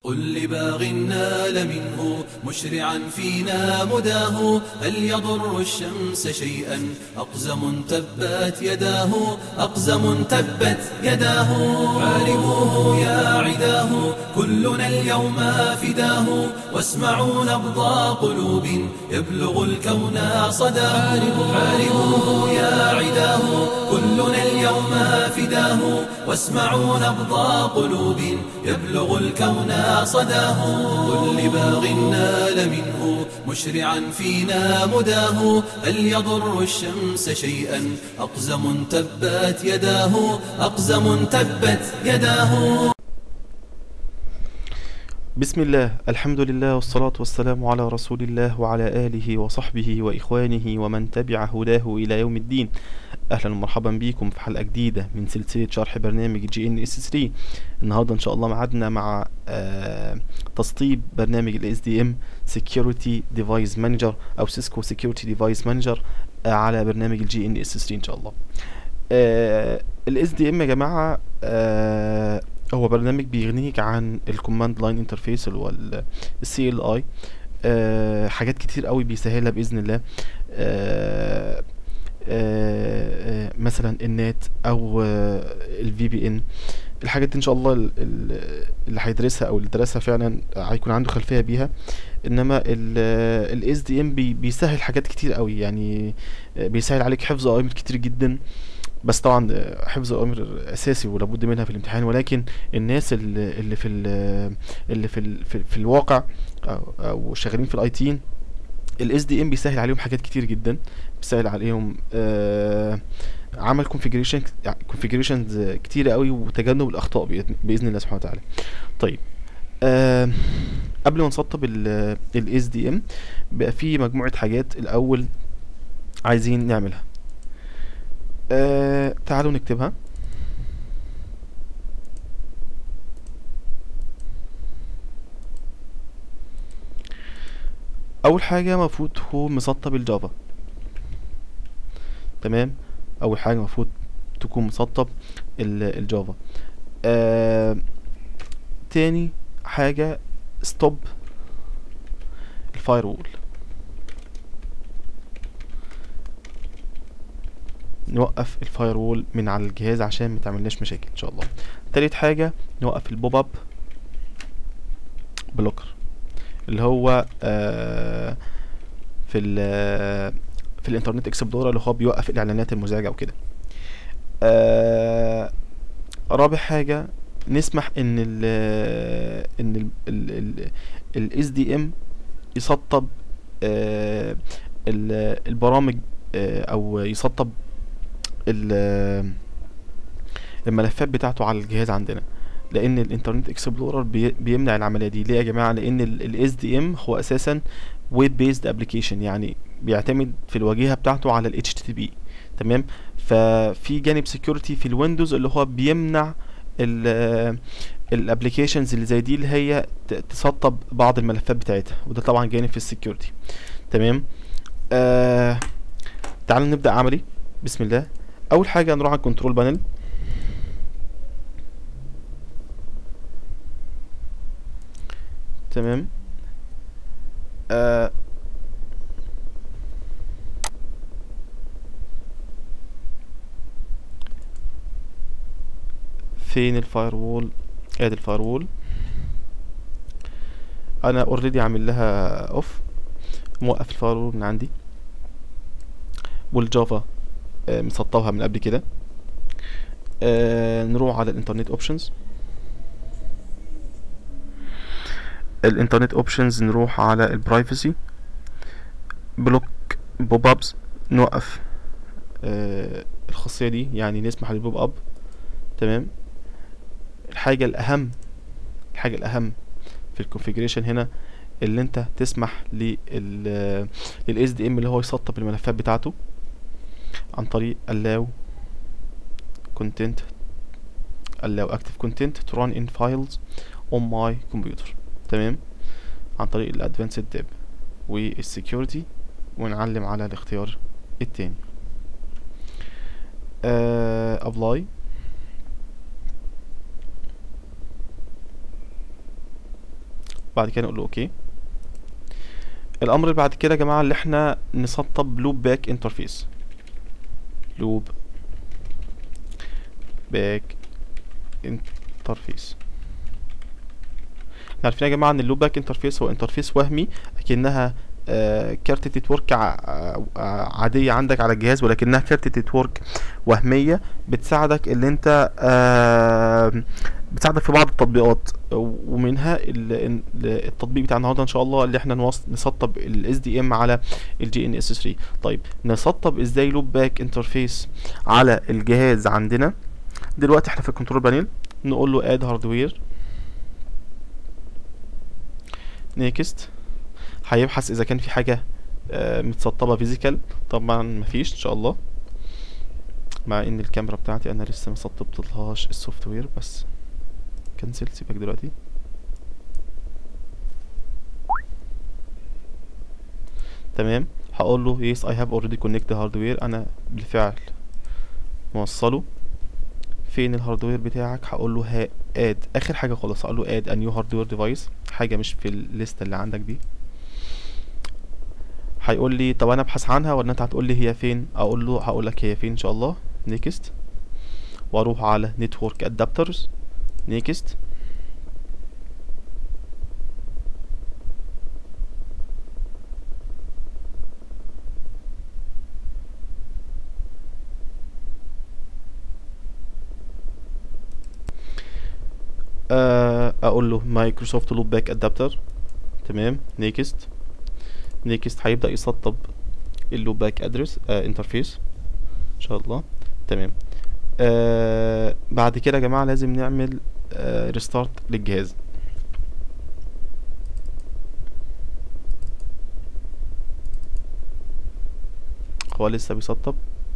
قل لباغ نال منه مشرعا فينا مداه هل يضر الشمس شيئا أقزم تبت يداه أقزم تبت يداه حاربوه يا عداه كلنا اليوم فداه واسمعوا نبض قلوب يبلغ الكون صداه حاربوه يا عداه كلنا اليوم فداه واسمعوا نبض قلوب يبلغ الكون صداه قل لباغ نال منه مشرعا فينا مداه هل يضر الشمس شيئا أقزم تبت يداه أقزم تبت يداه بسم الله الحمد لله والصلاة والسلام على رسول الله وعلى آله وصحبه وإخوانه ومن تبع هداه إلى يوم الدين أهلا ومرحبا بكم في حلقة جديدة من سلسلة شرح برنامج جي ان اس 3 النهاردة إن شاء الله معادنا مع آه تسطيب برنامج ال SDM Security Device Manager أو Cisco Security Device Manager آه على برنامج الجي ان اس 3 إن شاء الله آه ال SDM يا جماعة آه هو برنامج بيغنيك عن الكوماند لاين انترفيس اللي هو السي ال اي حاجات كتير قوي بيسهلها باذن الله آه آه مثلا النت او الفي بي ان الحاجات دي ان شاء الله اللي هيدرسها او اللي درسها فعلا هيكون عنده خلفيه بيها انما الاس دي ام بيسهل حاجات كتير قوي يعني بيسهل عليك حفظ اوامر كتير جدا بس طبعا حفظ اوامر اساسي ولابد منها في الامتحان ولكن الناس اللي, اللي في ال اللي في ال في, في الواقع او, أو شغالين في الاي تي الاس دي ام بيسهل عليهم حاجات كتير جدا بيسهل عليهم آه عمل كونفيجريشن كونفيجريشنز كتيره قوي وتجنب الاخطاء باذن الله سبحانه وتعالى طيب آه قبل ما نسطب الاس دي ام بقى في مجموعه حاجات الاول عايزين نعملها آه تعالوا نكتبها اول حاجه المفروض تكون مسطب الجافا تمام اول حاجه المفروض تكون مسطب الجافا آه تاني حاجه ستوب الفاير وول نوقف الفاير وول من على الجهاز عشان ما تعملناش مشاكل ان شاء الله تالت حاجه نوقف البوب اب بلوكر اللي هو آه في ال في الانترنت اكسبلورر اللي هو بيوقف الاعلانات المزعجه وكده آه رابع حاجه نسمح ان ال ان الاس دي ام يسطب آه البرامج آه او يسطب الملفات بتاعته على الجهاز عندنا لان الانترنت اكسبلورر بيمنع العمليه دي ليه يا جماعه لان الاس دي ام هو اساسا ويب بيزد ابلكيشن يعني بيعتمد في الواجهه بتاعته على ال HTTP تمام ففي جانب سكيورتي في الويندوز اللي هو بيمنع الابلكيشنز اللي زي دي اللي هي تسطب بعض الملفات بتاعتها وده طبعا جانب في السكيورتي تمام آه تعالوا نبدا عملي بسم الله اول حاجه نروح على الكنترول بانل تمام آه فين الفاير وول ادي الفاير وول انا اوريدي عامل لها اوف موقف الفاير وول من عندي والجافا آه مسطبها من قبل كده آه نروح على الانترنت اوبشنز الانترنت اوبشنز نروح على البرايفسي بلوك بوب ابس نوقف آه الخاصيه دي يعني نسمح للبوب اب تمام الحاجه الاهم الحاجه الاهم في الكونفيجريشن هنا اللي انت تسمح لل للاس دي ام اللي هو يسطب الملفات بتاعته عن طريق allow content allow active content to run in files on my computer تمام عن طريق الادفانسد تاب والسكيورتي ونعلم على الاختيار التاني ابلاي بعد كده نقول له اوكي الامر اللي بعد كده يا جماعه اللي احنا نسطب لوب باك انترفيس لوب باك انترفيس احنا عارفين يا جماعه ان اللوب باك انترفيس هو انترفيس وهمي اكنها آه، كارت نتورك ع- ع- عادية عندك على الجهاز ولكنها كارت نتورك وهمية بتساعدك اللي انت آه، بتساعدك في بعض التطبيقات ومنها ال- ال- التطبيق بتاع النهارده ان شاء الله اللي احنا نوص- نسطب الاس دي ام على الجي ان اس 3 طيب نسطب ازاي لوب باك انترفيس على الجهاز عندنا دلوقتي احنا في الكنترول بانيل نقول له اد هاردوير نيكست هيبحث اذا كان في حاجه آه، متسطبه فيزيكال طبعا مفيش ان شاء الله مع ان الكاميرا بتاعتي انا لسه ما سطبتلهاش السوفت وير بس كنسل سيبك دلوقتي تمام هقول له yes I have already connected hardware انا بالفعل موصله فين الهاردوير بتاعك هقول له ها اد اخر حاجه خالص هقول له اد a new hardware device حاجه مش في الليسته اللي عندك دي هيقول لي طب انا ابحث عنها ولا انت هتقول لي هي فين اقول له هقول لك هي فين ان شاء الله نيكست واروح على نتورك ادابترز نيكست آه، اقول له مايكروسوفت لوب باك ادابتر تمام نيكست نيكست هيبدأ يسطب اللوب باك ادرس انترفيس ان شاء الله تمام آه بعد كده يا جماعة لازم نعمل آه ريستارت للجهاز هو لسه بيسطب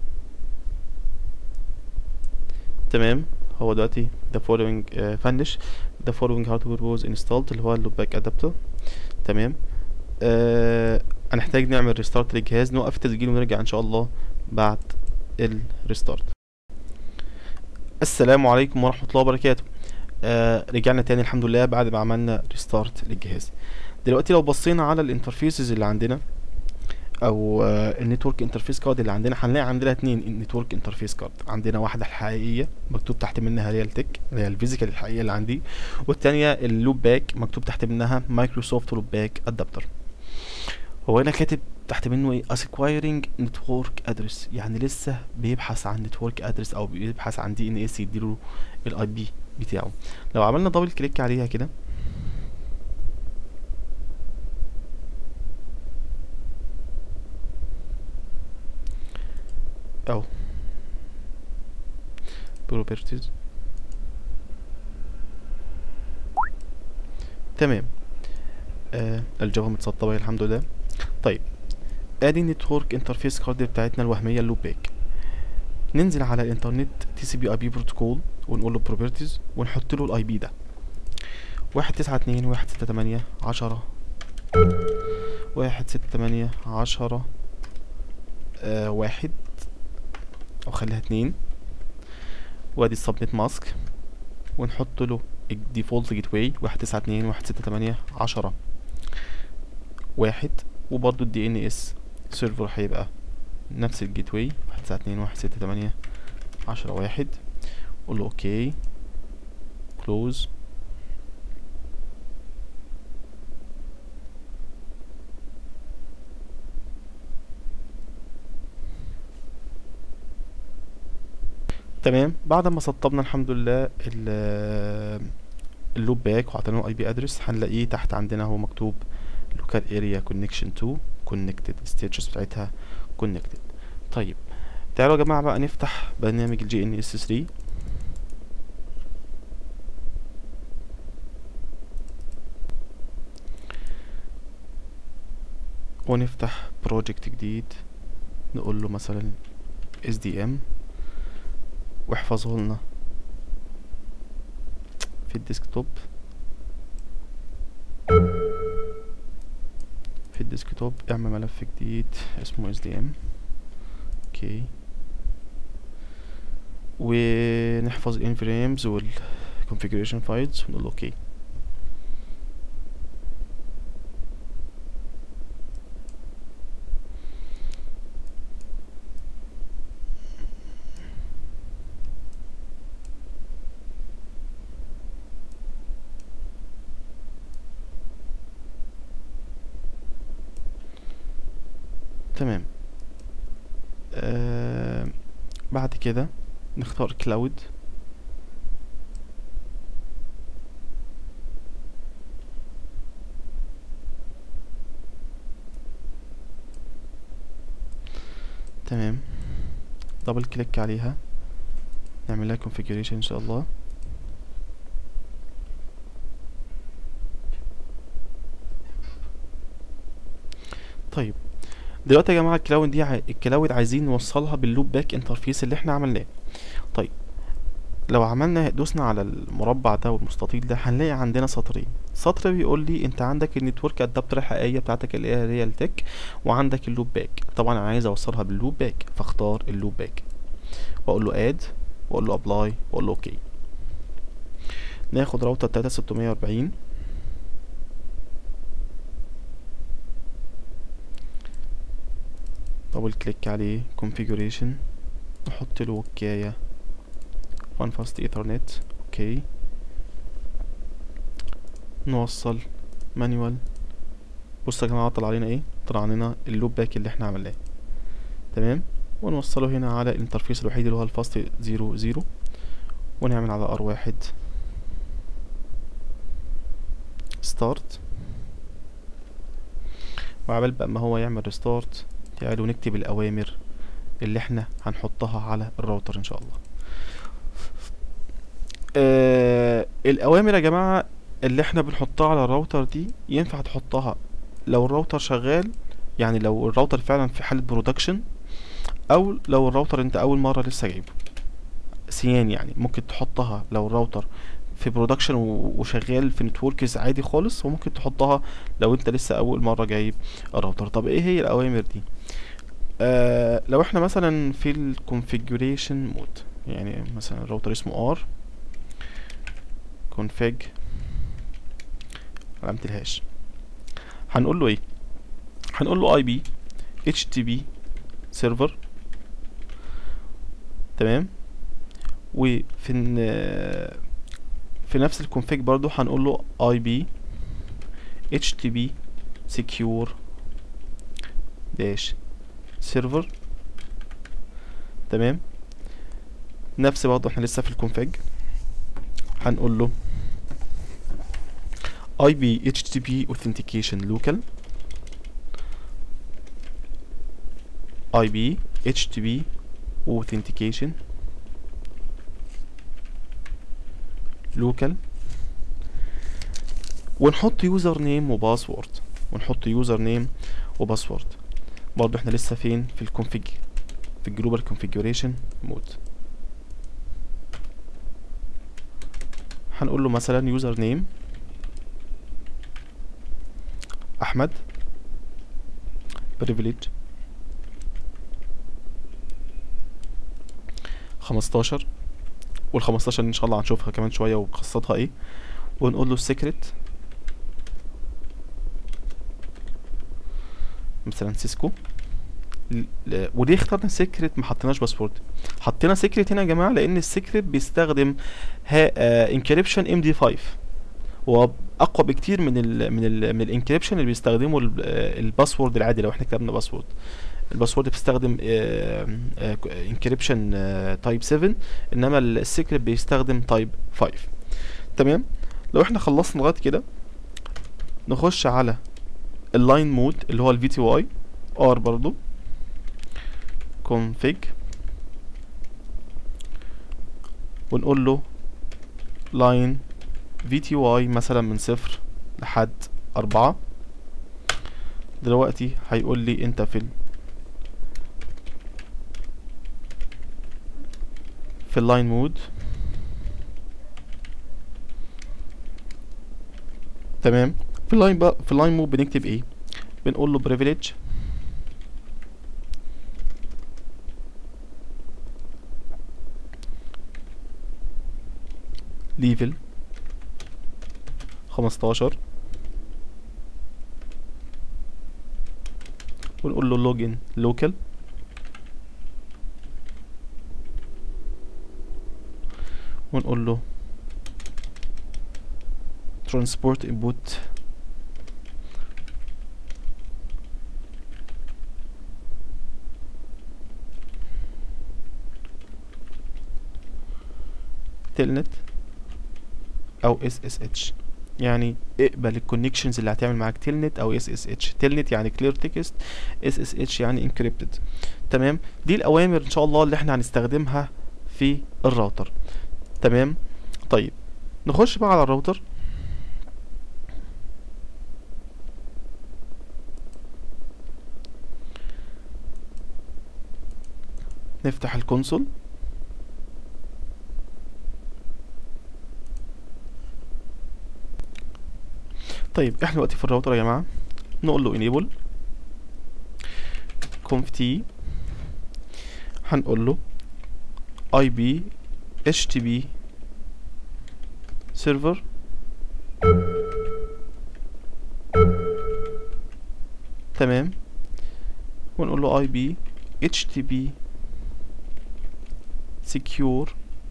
تمام هو دلوقتي the following uh, finish the following hardware was installed اللي هو اللوب باك ادابتر تمام آه هنحتاج نعمل ريستارت للجهاز نوقف التسجيل ونرجع ان شاء الله بعد الريستارت السلام عليكم ورحمة الله وبركاته آه رجعنا تاني الحمد لله بعد ما عملنا ريستارت للجهاز دلوقتي لو بصينا على الانترفيسز اللي عندنا او آه النتورك انترفيس كارد اللي عندنا هنلاقي عندنا اتنين نتورك انترفيس كارد عندنا واحده الحقيقيه مكتوب تحت منها ريال تك اللي هي الفيزيكال الحقيقيه اللي عندي والتانيه اللوب باك مكتوب تحت منها مايكروسوفت لوب باك ادابتر هو هنا كاتب تحت منه ايه acquiring network address يعني لسه بيبحث عن network address او بيبحث عن دي ان اس يديله الاي بي بتاعه لو عملنا دبل كليك عليها كده او properties تمام آه الجافا متسطبه الحمد لله طيب ادي النتورك انترفيس كارد بتاعتنا الوهميه اللوب باك ننزل على الانترنت تي سي بي اي بي بروتوكول ونقول له بروبرتيز ونحط له الاي بي ده واحد تسعة اتنين واحد ستة تمانية عشرة واحد ستة تمانية عشرة آه واحد او خليها اتنين وادي السبنت ماسك ونحط له الديفولت جيت واي واحد تسعة اتنين واحد ستة تمانية عشرة واحد وبرضو الدي ان اس سيرفر هيبقى نفس الجيت واي واحد تسعة اتنين واحد ستة تمانية عشرة واحد قول له اوكي كلوز تمام بعد ما سطبنا الحمد لله ال- اللوب باك وعطينا له اي بي ادرس هنلاقيه تحت عندنا هو مكتوب local area connection to connected status بتاعتها connected طيب تعالوا يا جماعة بقى نفتح برنامج الجي ان اس 3 ونفتح بروجكت جديد نقول له مثلا SDM واحفظه لنا في الديسكتوب في الديسكتوب اعمل ملف جديد اسمه SDM اوكي ونحفظ الانفريمز والconfiguration files ونقول اوكي تمام آه بعد كده نختار كلاود تمام دبل كليك عليها نعمل لها configuration ان شاء الله طيب دلوقتي يا جماعه الكلاود دي عاي... الكلاود عايزين نوصلها باللوب باك انترفيس اللي احنا عملناه طيب لو عملنا دوسنا على المربع ده والمستطيل ده هنلاقي عندنا سطرين سطر بيقول لي انت عندك النتورك ادابتر الحقيقيه بتاعتك اللي هي ريال تك وعندك اللوب باك طبعا انا عايز اوصلها باللوب باك فاختار اللوب باك واقول له اد واقول له ابلاي واقول له اوكي ناخد راوتر 3640 دبل كليك عليه configuration نحط له وكاية one fast ethernet اوكي نوصل مانيوال بصوا يا جماعة طلع علينا ايه طلع علينا اللوب باك اللي احنا عملناه تمام ونوصله هنا على الانترفيس الوحيد اللي هو الفاست زيرو زيرو ونعمل على ار واحد ستارت وعبال بقى ما هو يعمل ريستارت تعالوا نكتب الأوامر اللي احنا هنحطها على الراوتر إن شاء الله آه الأوامر يا جماعة اللي احنا بنحطها على الراوتر دي ينفع تحطها لو الراوتر شغال يعني لو الراوتر فعلا في حالة برودكشن أو لو الراوتر انت أول مرة لسه جايبه سيان يعني ممكن تحطها لو الراوتر في برودكشن وشغال في نتوركز عادي خالص وممكن تحطها لو انت لسه اول مره جايب الراوتر طب ايه هي الاوامر دي آه لو احنا مثلا في الكونفيجريشن مود يعني مثلا الراوتر اسمه ار config علامة الهاش هنقول له ايه هنقول له اي بي اتش تي بي سيرفر تمام وفي في نفس الكونفيج برضو هنقول له اي بي اتش تي بي سكيور داش سيرفر تمام نفس برضو احنا لسه في الكونفيج هنقول له اي بي اتش تي بي authentication local اي بي اتش تي بي authentication لوكال ونحط يوزر نيم وباسورد ونحط يوزر نيم وباسورد برضو احنا لسه فين في الكونفيج في الجلوبال كونفيجريشن مود هنقول له مثلا يوزر نيم احمد بريفليج خمستاشر والخمستاشر ان شاء الله هنشوفها كمان شويه وقصتها ايه ونقول له السيكريت مثلا سيسكو وليه اخترنا سيكريت ما حطيناش باسورد حطينا سيكريت هنا يا جماعه لان السيكريت بيستخدم انكريبشن ام دي 5 هو اقوى بكتير من ال من ال من الانكريبشن اللي بيستخدمه الباسورد العادي لو احنا كتبنا باسورد الباسورد بيستخدم انكريبشن تايب 7 انما السيكريت بيستخدم تايب 5 تمام لو احنا خلصنا لغايه كده نخش على اللاين مود اللي هو الفي تي واي ار برضو config ونقول له line vty مثلا من صفر لحد أربعة دلوقتي هيقول لي انت في ال في اللاين مود تمام في اللاين بقى في اللاين مود بنكتب ايه بنقول له privilege ليفل خمستاشر ونقول له لوجن لوكال ونقول له transport input تلنت او اس اس اتش يعني اقبل الكونكشنز اللي هتعمل معاك تلنت او اس اس اتش تلنت يعني كلير تكست اس اس اتش يعني انكريبتد تمام دي الاوامر ان شاء الله اللي احنا هنستخدمها في الراوتر تمام طيب نخش بقى على الراوتر نفتح الكونسول طيب احنا دلوقتي في الراوتر يا جماعه نقول له enable conf t هنقول له ip htb server تمام ونقول له ip htb secure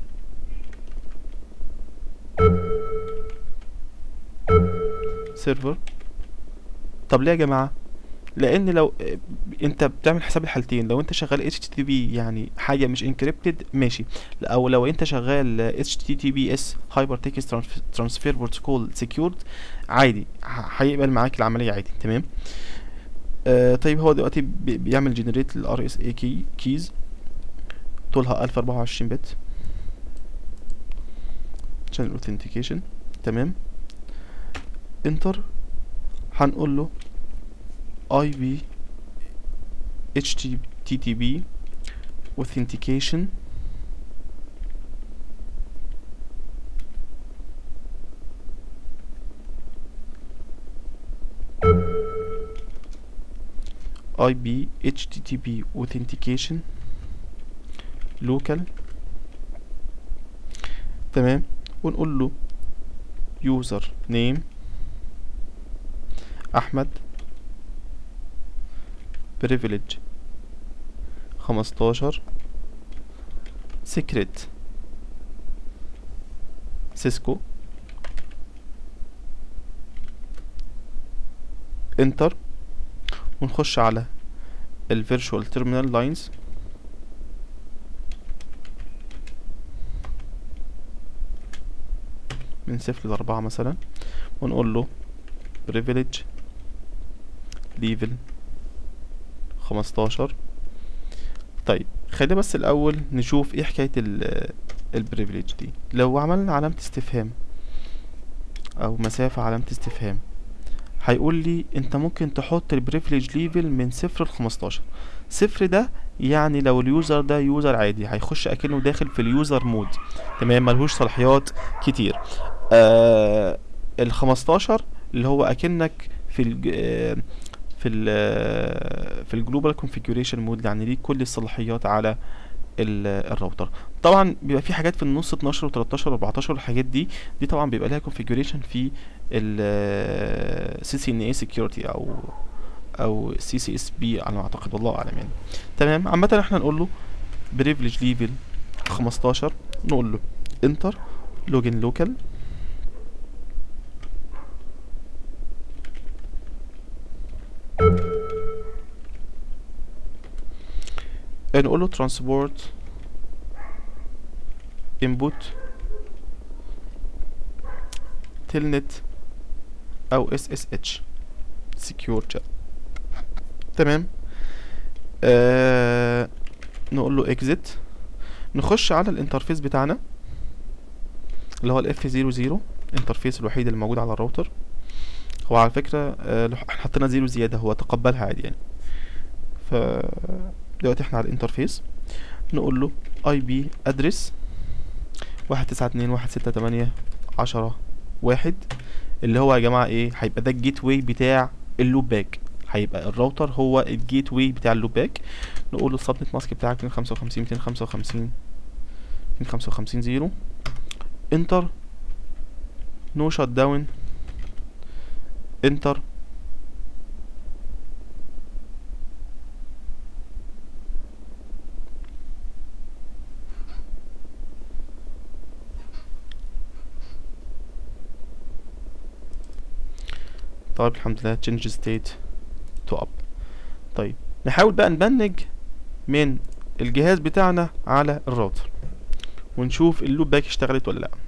سيرفر طب ليه يا جماعه لان لو انت بتعمل حساب الحالتين لو انت شغال HTTP يعني حاجه مش encrypted ماشي او لو انت شغال HTTPS Hyper Text Transfer Protocol Secured عادي هيقبل معاك العمليه عادي تمام آه طيب هو دلوقتي بيعمل جنريت ال RSA key keys طولها 1024 بت عشان الاوثنتيكيشن تمام انتر هنقول له اي بي اتش تي تي بي authentication اي بي اتش تي تي بي authentication local تمام ونقول له user name احمد privilege خمستاشر secret سيسكو انتر ونخش على ال virtual terminal lines من صفر لأربعة مثلا ونقول له privilege level خمستاشر طيب خلينا بس الأول نشوف ايه حكاية ال البريفليج دي لو عملنا علامة استفهام أو مسافة علامة استفهام هيقول لي انت ممكن تحط البريفليج ليفل من صفر لخمستاشر صفر ده يعني لو اليوزر ده يوزر عادي هيخش اكنه داخل في اليوزر مود تمام ملهوش صلاحيات كتير آه ال 15 اللي هو اكنك في ال في ال في الجلوبال كونفيجريشن مود يعني ليك كل الصلاحيات على الراوتر طبعا بيبقى في حاجات في النص 12 و13 و14 والحاجات دي دي طبعا بيبقى لها كونفيجريشن في ال سي سي ان اي سكيورتي او او سي سي اس بي على ما اعتقد والله اعلم يعني تمام عامه احنا نقول له بريفليج ليفل 15 نقول له انتر لوجن لوكال نقول له ترانسبورت input تلنت او اس اس اتش secure chat تمام آه نقول له exit نخش على الانترفيس بتاعنا اللي هو الاف 00 الانترفيس الوحيد اللي موجود على الراوتر هو على فكرة آه حطينا زيرو زيادة هو تقبلها عادي يعني ف دلوقتي احنا على الانترفيس نقول له اي بي ادرس واحد تسعة اتنين واحد ستة تمانية عشرة واحد اللي هو يا جماعة ايه هيبقى ده الجيت واي بتاع اللوب باك هيبقى الراوتر هو الجيت واي بتاع اللوب باك نقول له السبنت ماسك بتاعك ميتين خمسة وخمسين ميتين خمسة وخمسين ميتين خمسة وخمسين زيرو انتر نو شات داون انتر طيب الحمد لله change state to up طيب نحاول بقى نبنج من الجهاز بتاعنا على الراوتر ونشوف اللوب باك اشتغلت ولا لا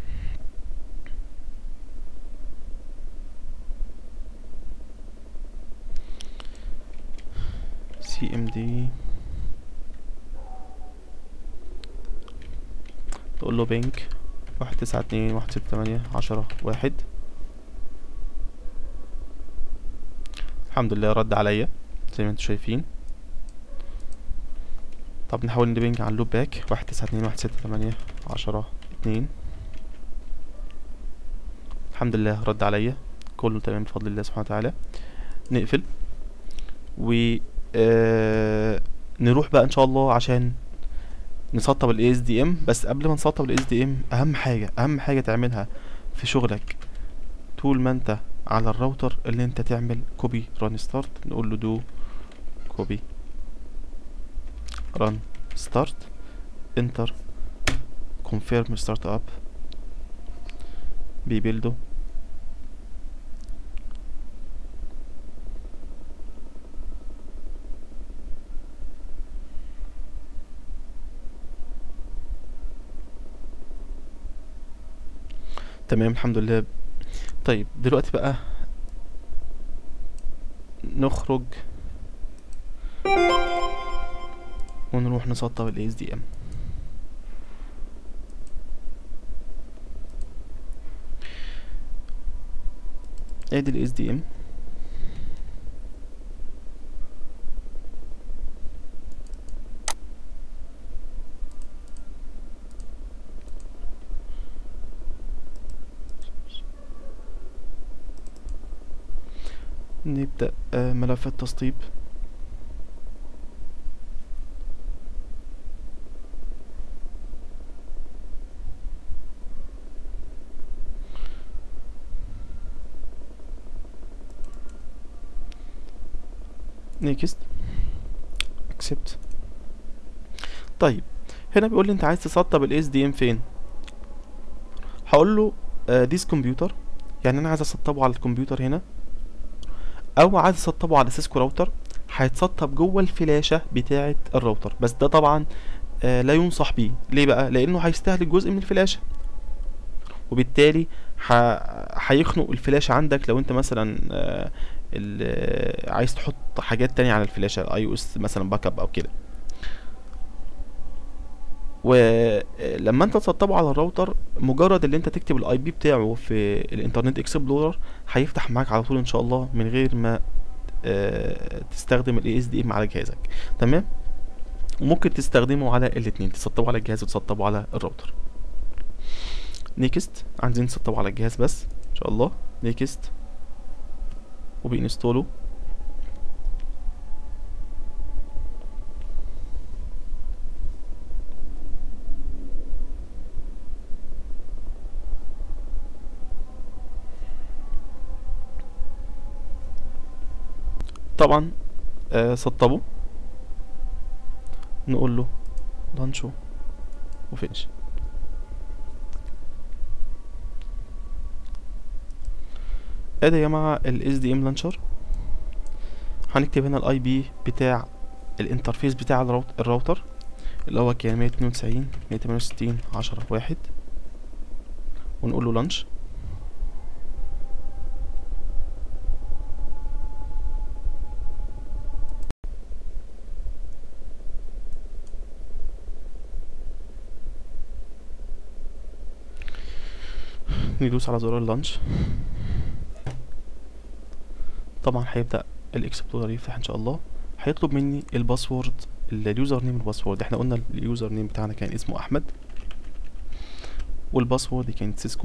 سي ام دي تقول له بينك واحد تسعة اتنين واحد ستة تمانية عشرة واحد الحمد لله رد عليا زي ما انتم شايفين طب نحاول ندبنج على اللوب باك واحد تسعة اتنين واحد ستة تمانية عشرة اتنين الحمد لله رد عليا كله تمام بفضل الله سبحانه وتعالى نقفل و آه نروح بقى ان شاء الله عشان نسطب الاي اس دي ام بس قبل ما نسطب الاي اس دي ام اهم حاجه اهم حاجه تعملها في شغلك طول ما انت على الراوتر اللي انت تعمل كوبي ران ستارت نقول له دو كوبي ران ستارت انتر confirm start up بيبيلدو تمام الحمد لله طيب دلوقتي بقى نخرج ونروح نسطب ال HDM ادي ال HDM نبدأ آه، ملف التسطيب next accept طيب هنا بيقول لي انت عايز تسطب ال SDM فين هقول له آه، this computer يعني انا عايز اسطبه على الكمبيوتر هنا او عايز اسطبه على سيسكو راوتر هيتسطب جوه الفلاشة بتاعة الراوتر بس ده طبعا آه لا ينصح بيه ليه بقى لانه هيستهلك جزء من الفلاشة وبالتالي ح- هيخنق الفلاشة عندك لو انت مثلا آه ال- آه، عايز تحط حاجات تانية على الفلاشة اي او اس مثلا باك اب او كده ولما انت تسطبه على الراوتر مجرد اللي انت تكتب الاي بي بتاعه في الانترنت اكسبلورر هيفتح معاك على طول ان شاء الله من غير ما آه، تستخدم الاي اس دي ام على جهازك تمام وممكن تستخدمه على الاتنين تسطبه على الجهاز وتسطبه على الراوتر نيكست عايزين نسطبه على الجهاز بس ان شاء الله نيكست وبينستولو طبعا آه سطبه نقول له لانشو وفينش ادي يا جماعه ال SDM لانشر هنكتب هنا الاي بي بتاع الانترفيس بتاع الراوت- الراوتر اللي هو كان 192 168 10 واحد ونقول له لانش ندوس على زرار اللانش طبعا هيبدأ الاكسبلورر يفتح ان شاء الله هيطلب مني الباسورد اليوزر نيم والباسورد احنا قلنا اليوزر نيم بتاعنا كان اسمه احمد والباسورد كانت سيسكو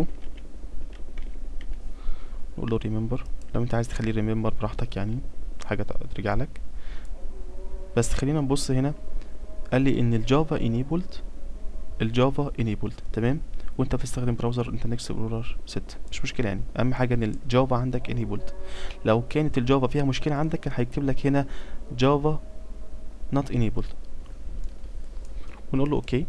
نقول له ريمبر لو انت عايز تخليه ريمبر براحتك يعني حاجه ترجع لك بس خلينا نبص هنا قال لي ان الجافا انيبلد الجافا انيبلد تمام وانت بتستخدم براوزر انترنت اكسبلورر 6 مش مشكله يعني اهم حاجه ان الجافا عندك انيبلد لو كانت الجافا فيها مشكله عندك كان هيكتب لك هنا جافا not enabled ونقول له اوكي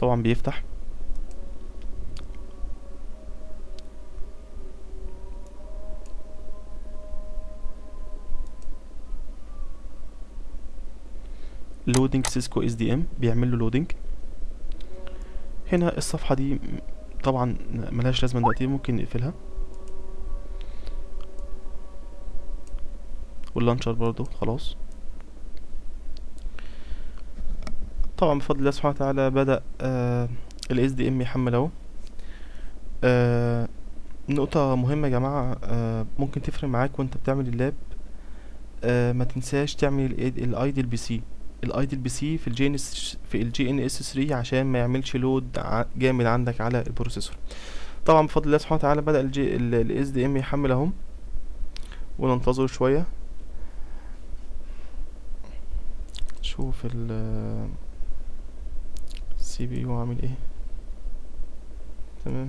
طبعا بيفتح لودنج سيسكو اس دي ام بيعمل له لودنج هنا الصفحة دي م- طبعا ملهاش لازمة دلوقتي ممكن نقفلها واللانشر برضو خلاص طبعا بفضل الله سبحانه وتعالى بدأ آه ال SDM يحمل اهو آه نقطة مهمة يا جماعة آه ممكن تفرق معاك وانت بتعمل اللاب آه ما تنساش تعمل الايدي البي سي الايدي البي سي في الجي ان اس في الجي ان اس 3 عشان ما يعملش لود ع- جامد عندك على البروسيسور طبعا بفضل الله سبحانه وتعالى بدأ الجي الاس دي ام يحمل اهو وننتظر شوية شوف ال السي بي يو عامل ايه تمام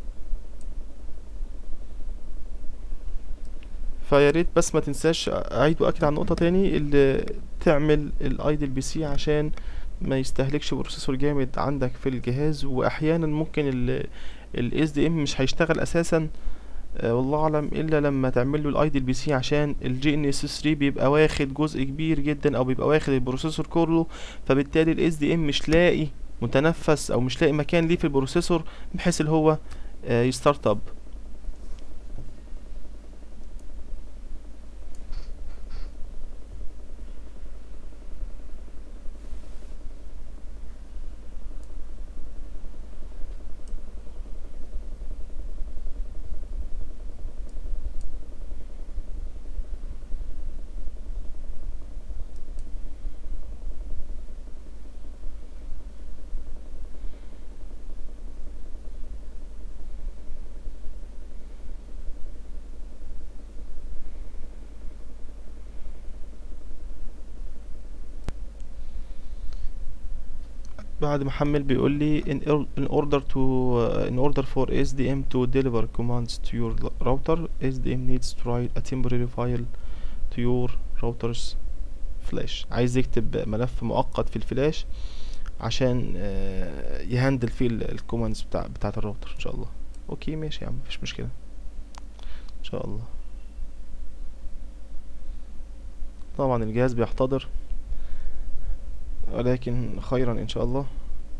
فيا ريت بس ما تنساش اعيد واكد على النقطه تاني اللي تعمل الايدل بي سي عشان ما يستهلكش بروسيسور جامد عندك في الجهاز واحيانا ممكن الاس دي ام مش هيشتغل اساسا آه، والله اعلم الا لما تعمل له الايدل بي سي عشان الجي ان اس 3 بيبقى واخد جزء كبير جدا او بيبقى واخد البروسيسور كله فبالتالي الاس دي ام مش لاقي متنفس او مش لاقي مكان ليه في البروسيسور بحيث اللي هو آه، يستارت اب بعد ما حمل بيقول لي in, or- in order to uh, in order for SDM to deliver commands to your l- router SDM needs to write a temporary file to your router's flash عايز يكتب ملف مؤقت في الفلاش عشان آه، يهندل فيه الكوماندز بتاع بتاعت الراوتر ان شاء الله اوكي ماشي يا عم مفيش مشكلة ان شاء الله طبعا الجهاز بيحتضر ولكن خيرا ان شاء الله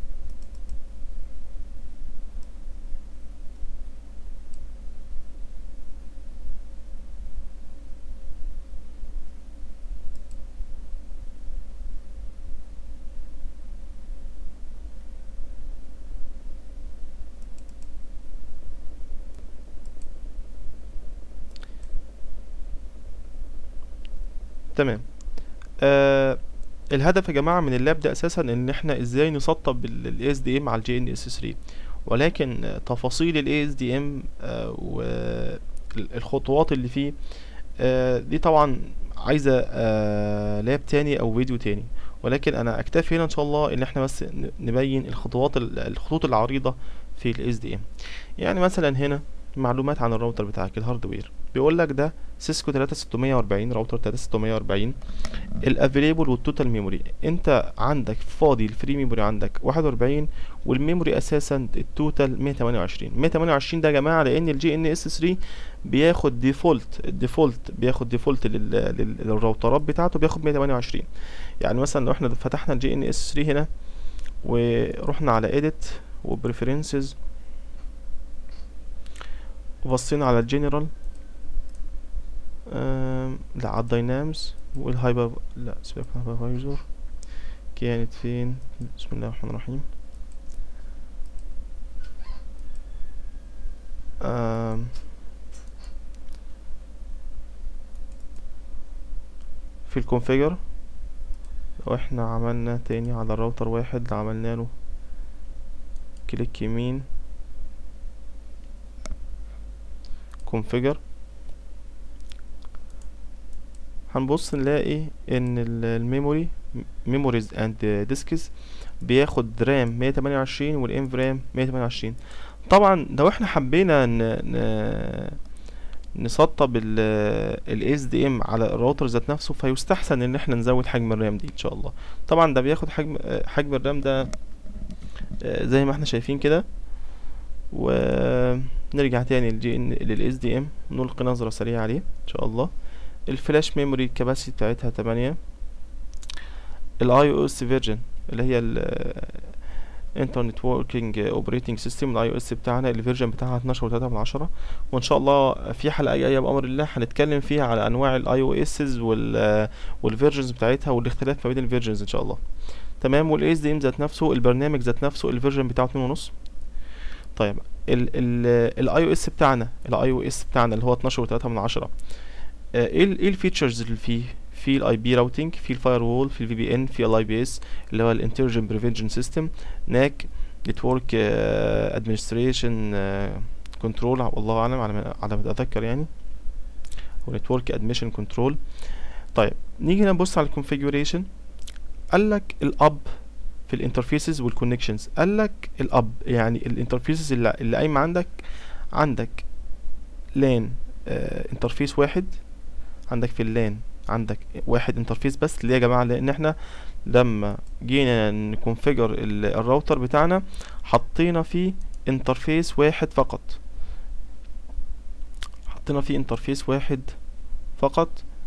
تمام آه الهدف يا جماعه من اللاب ده اساسا ان احنا ازاي نسطب الاي اس دي ام على الجي ان اس 3 ولكن آه، تفاصيل الاي اس دي ام والخطوات اللي فيه آه، دي طبعا عايزه آه، لاب تاني او فيديو تاني ولكن انا اكتفي هنا ان شاء الله ان احنا بس ن- نبين الخطوات ال- الخطوط العريضه في الاس دي ام يعني مثلا هنا معلومات عن الراوتر بتاعك الهاردوير بيقول لك ده سيسكو 3640 راوتر 3640 الافيليبل والتوتال ميموري انت عندك فاضي الفري ميموري عندك 41 والميموري اساسا التوتال 128 128 ده يا جماعه لان الجي ان اس 3 بياخد ديفولت الديفولت بياخد ديفولت لل... لل... للراوترات بتاعته بياخد 128 يعني مثلا لو احنا فتحنا الجي ان اس 3 هنا ورحنا على edit وبريفرنسز وبصينا على الجنرال آم، لا على الداينامز والهايبر لا سيبك من الهايبرفايزر كانت فين بسم الله الرحمن الرحيم آم، في الكونفيجر لو احنا عملنا تاني على الراوتر واحد اللي عملنا له كليك يمين كونفيجر هنبص نلاقي ان ال- الميموري ميموريز اند ديسكس بياخد رام 128 والانف رام 128 طبعا لو احنا حبينا ن... ن... نسطب ال اس دي ام على الراوتر ذات نفسه فيستحسن ان احنا نزود حجم الرام دي ان شاء الله طبعا ده بياخد حجم آه، حجم الرام ده آه، زي ما احنا شايفين كده ونرجع تاني للجي ان للاس دي ام نلقي نظرة سريعة عليه ان شاء الله الفلاش ميموري الكباسيتي بتاعتها تمانية الاي او اس فيرجن اللي هي الانترنت وركينج اوبريتنج سيستم الاي او اس بتاعنا الفيرجن بتاعها 12 و3 من عشرة وان شاء الله في حلقه جايه بامر الله هنتكلم فيها على انواع الاي او اسز وال والفيرجنز بتاعتها والاختلاف ما بين الفيرجنز ان شاء الله تمام والاس دي ام ذات نفسه البرنامج ذات نفسه الفيرجن بتاعه 2.5 طيب الاي او اس بتاعنا الاي او اس بتاعنا اللي هو 12 و3 من عشرة آه، ايه ال- ايه الفيتشرز اللي فيه في الاي بي راوتنج في الفاير وول في الفي بي ان في الاي بي اس اللي هو الانترجن بريفنشن سيستم ناك نتورك ادمنستريشن كنترول والله اعلم على ما على ما اتذكر يعني هو نتورك ادميشن كنترول طيب نيجي نبص على الكونفيجريشن قال لك الاب في الانترفيسز والكونكشنز قال لك الاب يعني الانترفيسز اللي, اللي قايمه عندك عندك لان انترفيس واحد عندك في اللان عندك واحد انترفيس بس ليه يا جماعه لان احنا لما جينا نكونفيجر ال- الراوتر بتاعنا حطينا فيه انترفيس واحد فقط حطينا فيه انترفيس واحد فقط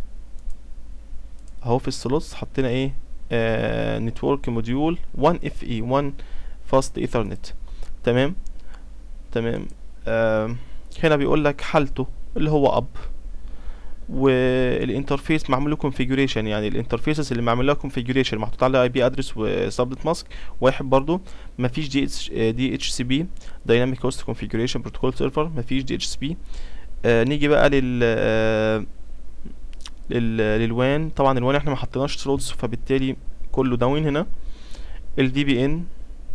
اهو في السلوتس حطينا ايه نتورك موديول 1 اف اي 1 فاست ايثرنت تمام تمام آه هنا بيقول لك حالته اللي هو اب والانترفيس معمول له كونفيجريشن يعني الانترفيسز اللي معمول لها كونفيجريشن محطوط عليها اي بي ادرس وسبنت ماسك واحد برضو مفيش دي اتش دي اتش سي بي دايناميك هوست كونفيجريشن بروتوكول سيرفر مفيش دي اتش سي بي نيجي بقى لل آه، لل للوان طبعا الوان احنا ما حطيناش سلوتس فبالتالي كله داون هنا الفي بي ان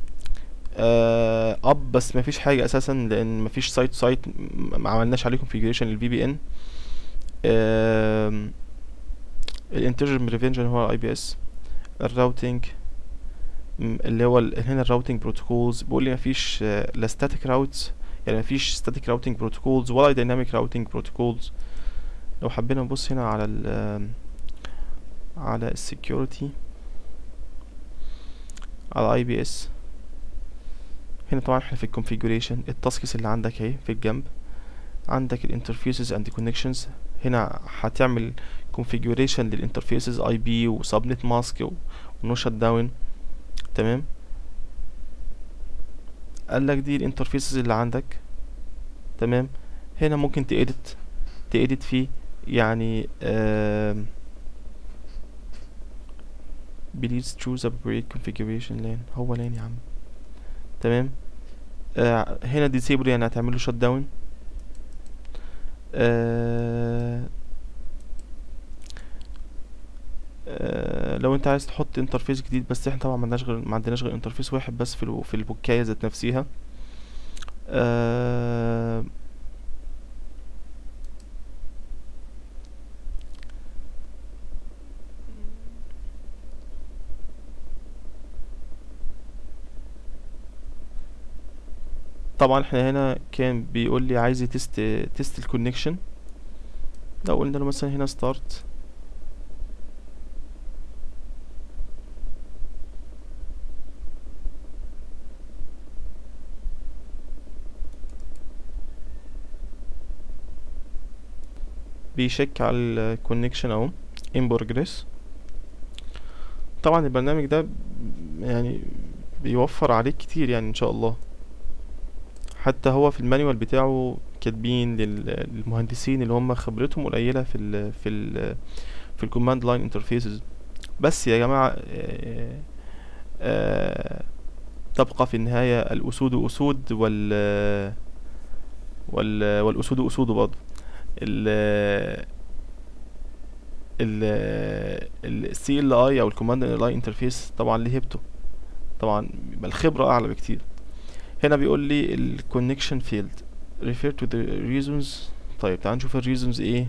اب بس ما فيش حاجه اساسا لان ما فيش سايت سايت ما عملناش عليه كونفيجريشن للفي بي ان الانترجن بريفنشن هو الاي بي اس الراوتنج اللي هو ال- هنا الراوتنج بروتوكولز بيقول لي مفيش آه، لا ستاتيك راوتس يعني مفيش ستاتيك راوتنج بروتوكولز ولا دايناميك راوتنج بروتوكولز لو حبينا نبص هنا على ال آم، على السكيورتي على اي بي اس هنا طبعا احنا في الكونفيجريشن التاسكس اللي عندك اهي في الجنب عندك الانترفيسز اند كونكشنز هنا هتعمل configuration للانترفيسز اي بي وسبنت ماسك ونو شت داون تمام قال لك دي الانترفيسز اللي عندك تمام هنا ممكن تedit تedit فيه يعني آم، please choose appropriate configuration lane هو لين يا عم تمام آه هنا disable يعني هتعمله shut down آه آه لو انت عايز تحط انترفيس جديد بس احنا طبعا ما عندناش غير ما عندناش غير انترفيس واحد بس في ال- في البوكايه ذات نفسها آه طبعا احنا هنا كان بيقول لي عايز تيست تيست الكونكشن لو قلنا له مثلا هنا ستارت بيشيك على الكونكشن اهو in progress طبعا البرنامج ده يعني بيوفر عليك كتير يعني ان شاء الله حتى هو في المانيوال بتاعه كاتبين لل- للمهندسين اللي هم خبرتهم قليله في ال في ال في الكوماند لاين انترفيسز بس يا جماعه آه، آه، تبقى في النهايه الاسود اسود وال وال والاسود اسود برضه ال ال السي ال اي او الكوماند لاين انترفيس طبعا ليه هيبته طبعا يبقى الخبره اعلى بكتير هنا بيقول لي ال connection field refer to the reasons طيب تعال نشوف ال reasons ايه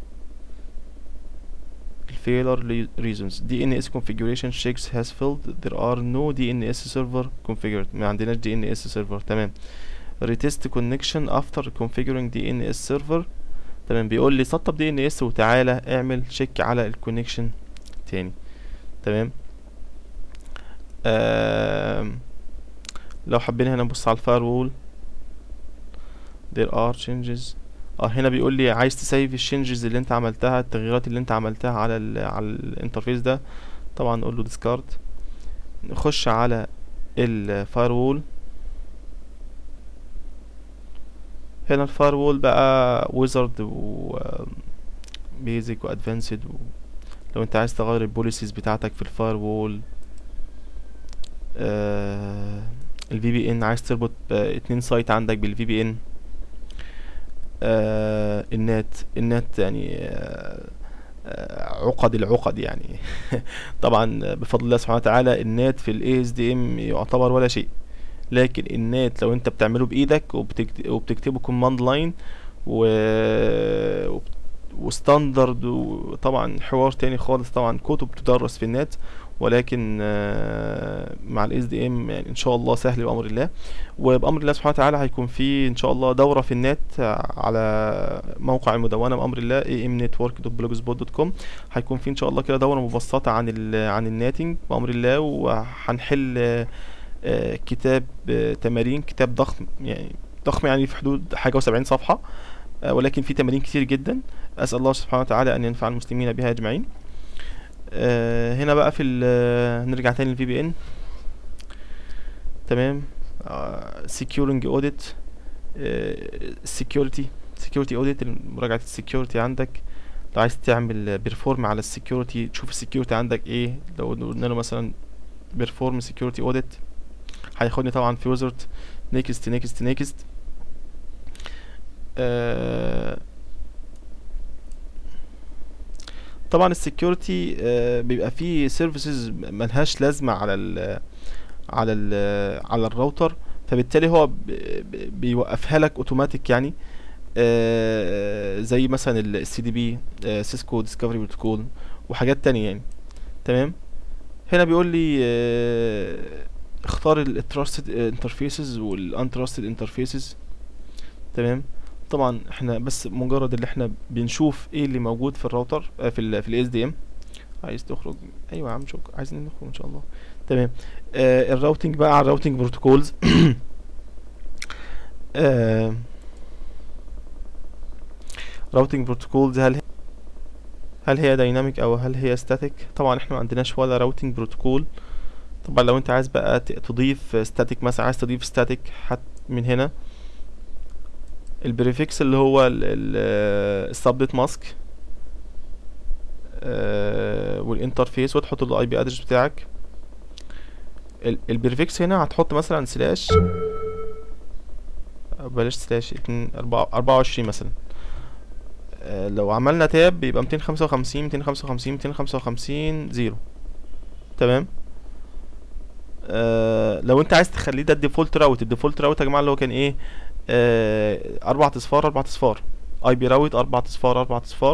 ال failure le- reasons DNS configuration checks has failed there are no DNS server configured ما عندناش DNS server تمام retest connection after configuring DNS server تمام بيقول لي سطب DNS وتعالى اعمل check على ال connection تاني تمام آم لو حبينا هنا نبص على الفاير وول there are changes اه هنا بيقول لي عايز تسيف الشينجز اللي انت عملتها التغييرات اللي انت عملتها على ال على الانترفيس ده طبعا نقول له discard نخش على الفاير وول هنا الفاير وول بقى ويزرد و بيزك وادفانسد و... لو انت عايز تغير البوليسيز بتاعتك في الفاير وول آه الفي بي ان عايز تربط آه اتنين سايت عندك بالفي بي ان آه النت النت يعني آه آه عقد العقد يعني طبعا بفضل الله سبحانه وتعالى النت في الاي اس دي ام يعتبر ولا شيء لكن النت لو انت بتعمله بايدك وبتكت... وبتكتبه كوماند لاين و وستاندرد وطبعا حوار تاني خالص طبعا كتب بتدرس في النت ولكن مع الاس دي ام يعني ان شاء الله سهل بامر الله وبامر الله سبحانه وتعالى هيكون في ان شاء الله دوره في النت على موقع المدونه بامر الله amnetwork.blogspot.com هيكون في ان شاء الله كده دوره مبسطه عن ال عن الناتنج بامر الله وهنحل كتاب تمارين كتاب ضخم يعني ضخم يعني في حدود حاجه وسبعين صفحه ولكن في تمارين كتير جدا اسال الله سبحانه وتعالى ان ينفع المسلمين بها اجمعين آه هنا بقى في نرجع تاني للفي بي ان تمام سكيورنج اوديت سكيورتي سكيورتي اوديت مراجعه السكيورتي عندك لو عايز تعمل بيرفورم على السكيورتي تشوف السكيورتي عندك ايه لو قلنا له مثلا بيرفورم سكيورتي اوديت هياخدني طبعا في ويزرد نيكست نيكست نيكست آه طبعا السكيورتي آه بيبقى فيه سيرفيسز ملهاش لازمه على ال على ال على الراوتر فبالتالي هو بيوقفها لك اوتوماتيك يعني آه زي مثلا السي دي بي سيسكو ديسكفري بروتوكول وحاجات تانية يعني تمام هنا بيقول لي آه اختار التراستد انترفيسز والانتراستد انترفيسز تمام طبعا احنا بس مجرد اللي احنا بنشوف ايه اللي موجود في الراوتر اه في ال في الاس دي ام عايز تخرج ايوه يا عم شوك عايزين نخرج ان شاء الله تمام آه الراوتنج بقى على الراوتنج بروتوكولز آه راوتنج بروتوكولز هل هي هل هي دايناميك او هل هي ستاتيك طبعا احنا ما عندناش ولا راوتنج بروتوكول طبعا لو انت عايز بقى تضيف ستاتيك مثلا عايز تضيف ستاتيك حت من هنا البريفكس اللي هو السبنت ماسك والانترفيس وتحط الاي بي ادرس بتاعك البريفكس هنا هتحط مثلا سلاش بلاش سلاش اربعة وعشرين مثلا لو عملنا تاب بيبقى ميتين خمسة وخمسين ميتين خمسة وخمسين ميتين خمسة وخمسين زيرو تمام آه لو انت عايز تخليه ده الديفولت راوت الديفولت راوت يا جماعه اللي هو كان ايه آه اربع اصفار اربع اصفار اي بي راوت اربع اصفار اربع اصفار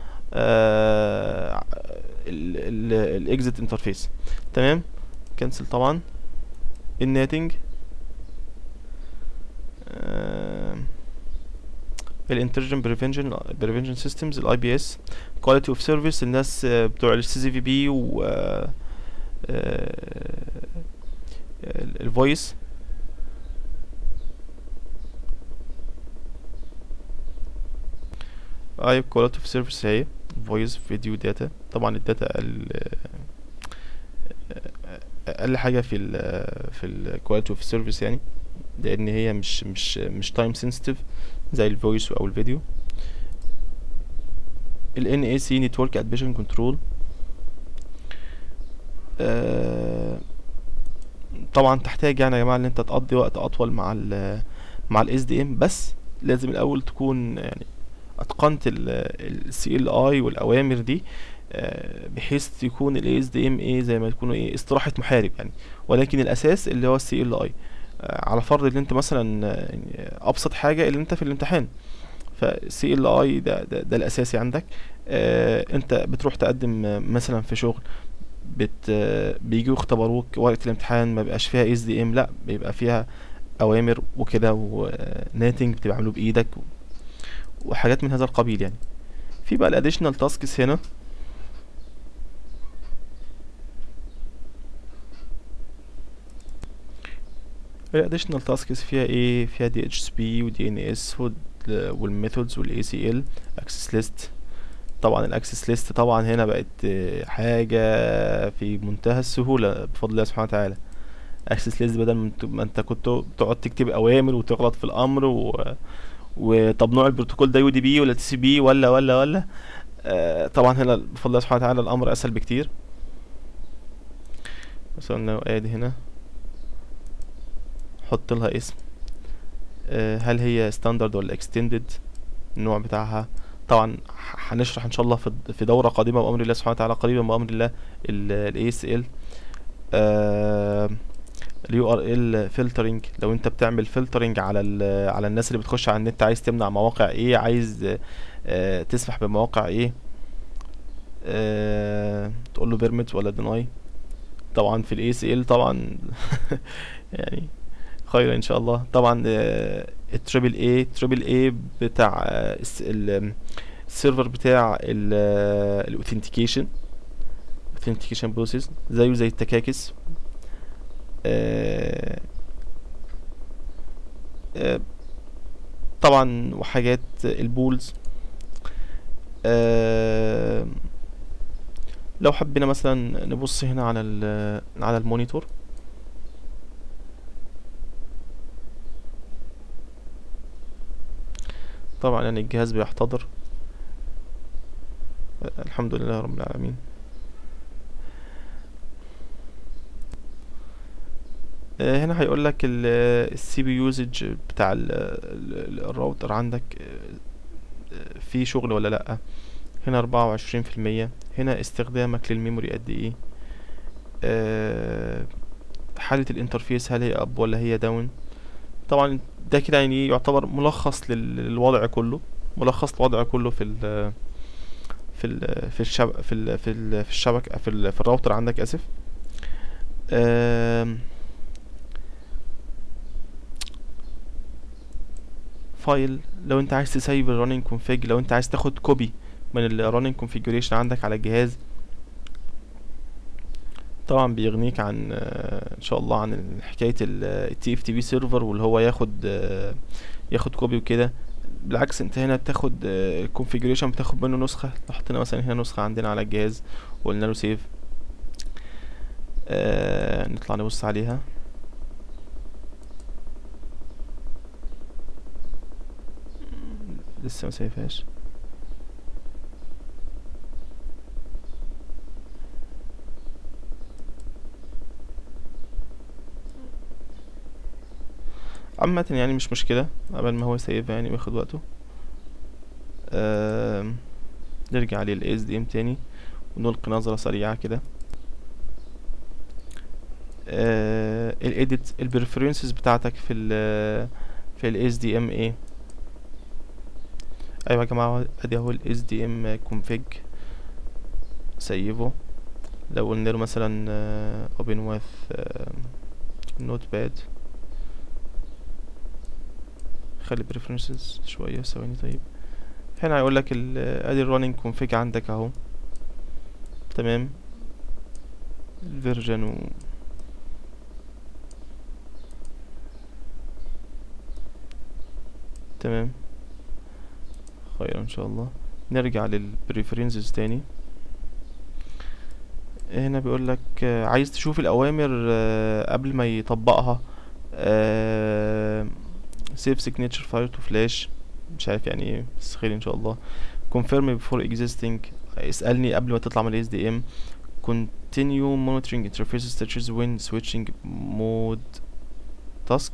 آه الاكزit انترفيس تمام كنسل طبعا الناتنج آه الانترجن بريفنشن بريفنشن سيستمز الاي بي اس كواليتي اوف سيرفيس الناس بتوع السي سي في بي و الفويس اي كواليتي اوف سيرفيس اهي فويس فيديو داتا طبعا الداتا اقل اقل حاجه في ال في الكواليتي اوف سيرفيس يعني لان هي مش مش مش تايم سنسيتيف زي الفويس او الفيديو ال NAC Network Admission Control آه طبعا تحتاج يعني يا جماعه ان انت تقضي وقت اطول مع ال مع الاس دي ام بس لازم الاول تكون يعني اتقنت السي ال اي والاوامر دي آه بحيث يكون الاس دي ام ايه زي ما تكونوا ايه استراحه محارب يعني ولكن الاساس اللي هو السي ال اي على فرض ان انت مثلا ابسط حاجه اللي انت في الامتحان فسي ال اي ده, ده ده الاساسي عندك آه انت بتروح تقدم مثلا في شغل بت بيجوا يختبروك ورقه الامتحان ما بيبقاش فيها اس دي ام لا بيبقى فيها اوامر وكده وناتنج بتعمله بايدك وحاجات من هذا القبيل يعني في بقى الاديشنال تاسكس هنا الاديشنال تاسكس فيها ايه فيها دي اتش اس بي ودي ان اس والميثودز والاي سي ال اكسس ليست طبعا الاكسس ليست طبعا هنا بقت آه، حاجه في منتهى السهوله بفضل الله سبحانه وتعالى اكسس ليست بدل ما انت- ما انت كنت بتقعد تكتب اوامر وتغلط في الامر و... وطب نوع البروتوكول ده يو دي بي ولا تي سي بي ولا ولا ولا آه طبعا هنا بفضل الله سبحانه وتعالى الامر اسهل بكتير مثلا لو ادي هنا حط لها اسم آه هل هي ستاندرد ولا اكستندد النوع بتاعها طبعا ح- هنشرح ان شاء الله في في دوره قادمه بامر الله سبحانه وتعالى قريبا بامر الله الاي اس ال اليو ار ال فلترنج لو انت بتعمل فلترنج على ال- على الناس اللي بتخش على النت عايز تمنع مواقع ايه عايز آه، تسمح بمواقع ايه آه، تقول له بيرميت ولا ديناي طبعا في الاي سي ال طبعا يعني خير ان شاء الله طبعا التريبل اي تريبل اي بتاع آه، الس- ال- السيرفر بتاع الاوثنتيكيشن اوثنتيكيشن بروسيس زيه زي التكاكس آه، آه، طبعا وحاجات البولز آه، لو حبينا مثلا نبص هنا على ال- على المونيتور طبعا يعني الجهاز بيحتضر آه، الحمد لله رب العالمين آه، هنا هيقول لك السي بي يوزج بتاع ال- ال- الراوتر عندك آه، آه، في شغل ولا لأ هنا أربعة وعشرين في المية هنا استخدامك للميموري قد ايه آه، حالة الانترفيس هل هي اب ولا هي داون طبعا ده كده يعني إيه يعتبر ملخص لل- للوضع كله ملخص الوضع كله في ال في ال في الشب في ال في ال في الشبكة في ال في الراوتر عندك اسف آم، فايل لو انت عايز تسيب الرننج config لو انت عايز تاخد كوبي من ال running configuration عندك على الجهاز طبعا بيغنيك عن آه، ان شاء الله عن حكايه التي اف تي بي سيرفر واللي هو ياخد آه، ياخد كوبي وكده بالعكس انت هنا بتاخد الكونفيجريشن بتاخد منه نسخه لو حطينا مثلا هنا نسخه عندنا على الجهاز وقلنا له سيف آه نطلع نبص عليها لسه ما سيفهاش عامة يعني مش مشكلة قبل ما هو يسيف يعني بياخد وقته آم، نرجع لل SDM تاني ونلقي نظرة سريعة كده آه الإيديت البريفرنسز بتاعتك في ال في ال SDM ايه ايوه يا جماعة ادي اهو ال SDM config سيبه لو قلنا له مثلا آه، open with آه، notepad خلي preferences شوية ثواني طيب هنا هيقول لك ال ادي الرننج config عندك اهو تمام الفيرجن و تمام خير ان شاء الله نرجع للبريفرنسز تاني هنا بيقول لك آه، عايز تشوف الاوامر آه، قبل ما يطبقها سيف سيجنتشر فايل تو فلاش مش عارف يعني ايه بس خير ان شاء الله confirm before existing اسألني قبل ما تطلع من ال SDM continue monitoring interface status when switching mode task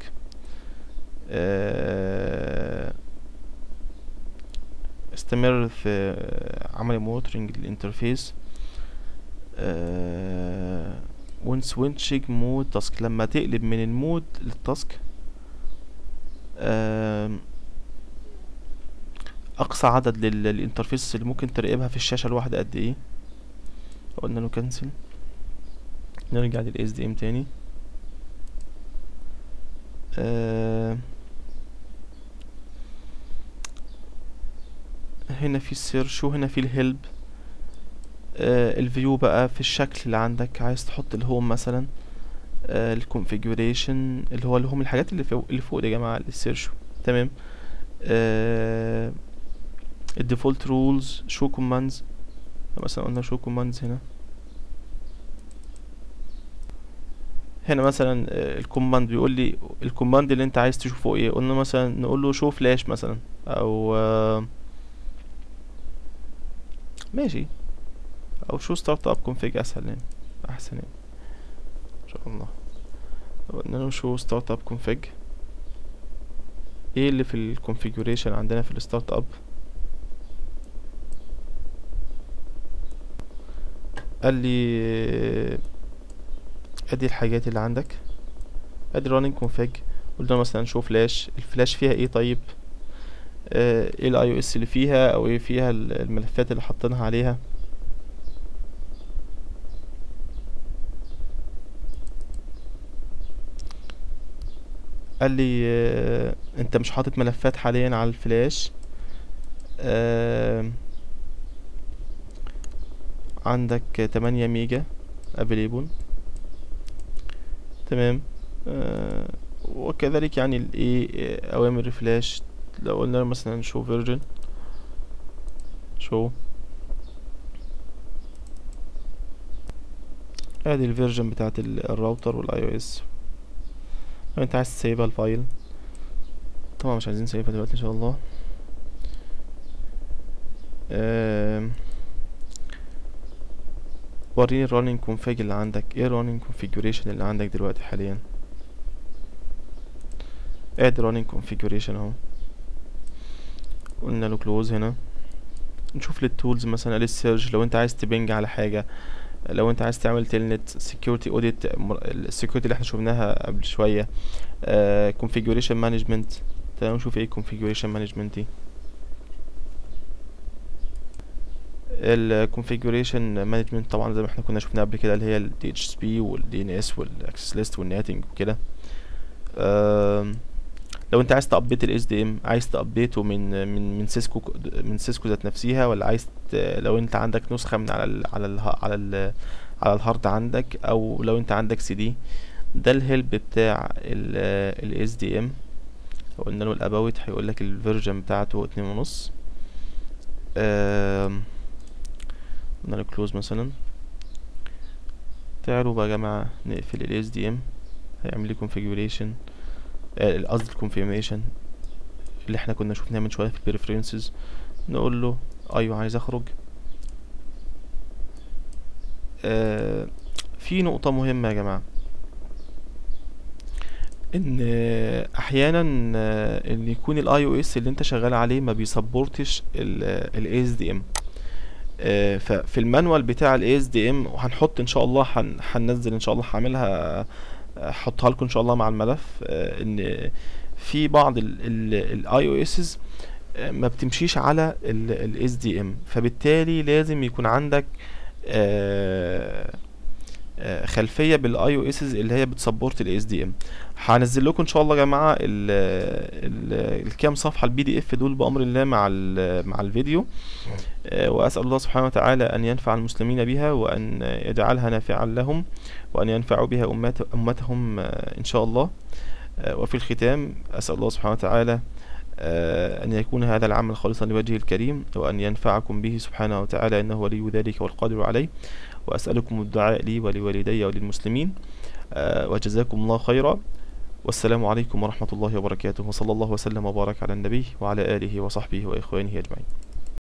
آه، استمر في عمل مونيتورنج للانترفيس آه، when switching mode task لما تقلب من المود للتاسك آم، اقصى عدد لل- للانترفيس اللي ممكن تراقبها في الشاشه الواحده قد ايه قلنا له كنسل نرجع لل SDM تاني آه هنا في السيرش وهنا في الهيلب آه الفيو بقى في الشكل اللي عندك عايز تحط الهوم مثلا الكونفيجريشن اللي هو اللي هم الحاجات اللي فوق اللي فوق دي يا جماعه اللي سيرشوا تمام آه الديفولت رولز شو كوماندز مثلا قلنا شو كوماندز هنا هنا مثلا الكوماند بيقول لي الكوماند اللي انت عايز تشوفه ايه قلنا مثلا نقول له شو فلاش مثلا او آه ماشي او شو ستارت اب كونفيج اسهل يعني احسن يعني ان شاء الله قلنا له شو ستارت اب كونفيج ايه اللي في الكونفيجريشن عندنا في الستارت اب قال لي ادي الحاجات اللي عندك ادي راننج كونفيج قلنا مثلا شو فلاش الفلاش فيها ايه طيب آه ايه الاي او اس اللي فيها او ايه فيها الملفات اللي حاطينها عليها قال لي آه انت مش حاطط ملفات حاليا على الفلاش آه عندك تمانية ميجا افيليبل تمام آه وكذلك يعني الايه اوامر الفلاش لو قلنا مثلا شو فيرجن شو ادي الفيرجن بتاعت الراوتر والاي او اس لو انت عايز تسيبها الفايل طبعا مش عايزين نسيبها دلوقتي ان شاء الله آه وريني الرننج كونفيج اللي عندك ايه الرننج كونفيجريشن اللي عندك دلوقتي حاليا اد رننج كونفيجريشن اهو قلنا له كلوز هنا نشوف للتولز مثلا للسيرش لو انت عايز تبنج على حاجه لو انت عايز تعمل تيلنت سكيورتي اوديت السكيورتي اللي احنا شفناها قبل شويه كونفيجريشن مانجمنت تعالوا نشوف ايه كونفيجريشن مانجمنت دي الكونفيجريشن مانجمنت طبعا زي ما احنا كنا شفنا قبل كده اللي هي ال DHCP وال DNS والاكسس ليست والناتنج وكده لو انت عايز تابديت الاس دي ام عايز تابديته من من من سيسكو من سيسكو ذات نفسها ولا عايز لو انت عندك نسخه من على ال على ال على ال على الهارد عندك او لو انت عندك سي دي ده الهيلب بتاع الاس دي ام لو قلنا له الاباوت هيقول لك الفيرجن بتاعته اتنين ونص قلنا له كلوز مثلا تعالوا بقى يا جماعه نقفل الاس دي ام هيعمل لي كونفيجريشن قصدي الكونفيرميشن اللي احنا كنا شفناه من شويه في البريفرنسز نقول له ايوه عايز اخرج آه في نقطه مهمه يا جماعه ان احيانا ان يكون الاي او اس اللي انت شغال عليه ما بيسبورتش الاي اس دي ام ففي المانوال بتاع الاي اس دي ام وهنحط ان شاء الله هننزل ان شاء الله هعملها احطها لكم ان شاء الله مع الملف ان في بعض الاي او اسز ما بتمشيش على الاس دي ام فبالتالي لازم يكون عندك خلفيه بالاي او اسز اللي هي بتسبورت الاس دي ام هنزل لكم ان شاء الله يا جماعه الكام صفحه البي دي اف دول بامر الله مع مع الفيديو واسال الله سبحانه وتعالى ان ينفع المسلمين بها وان يجعلها نافعا لهم وان ينفعوا بها امات امتهم ان شاء الله وفي الختام اسال الله سبحانه وتعالى أن يكون هذا العمل خالصا لوجهه الكريم وأن ينفعكم به سبحانه وتعالى إنه ولي ذلك والقادر عليه وأسألكم الدعاء لي ولوالدي وللمسلمين وجزاكم الله خيرا والسلام عليكم ورحمة الله وبركاته وصلى الله وسلم وبارك على النبي وعلى آله وصحبه وإخوانه أجمعين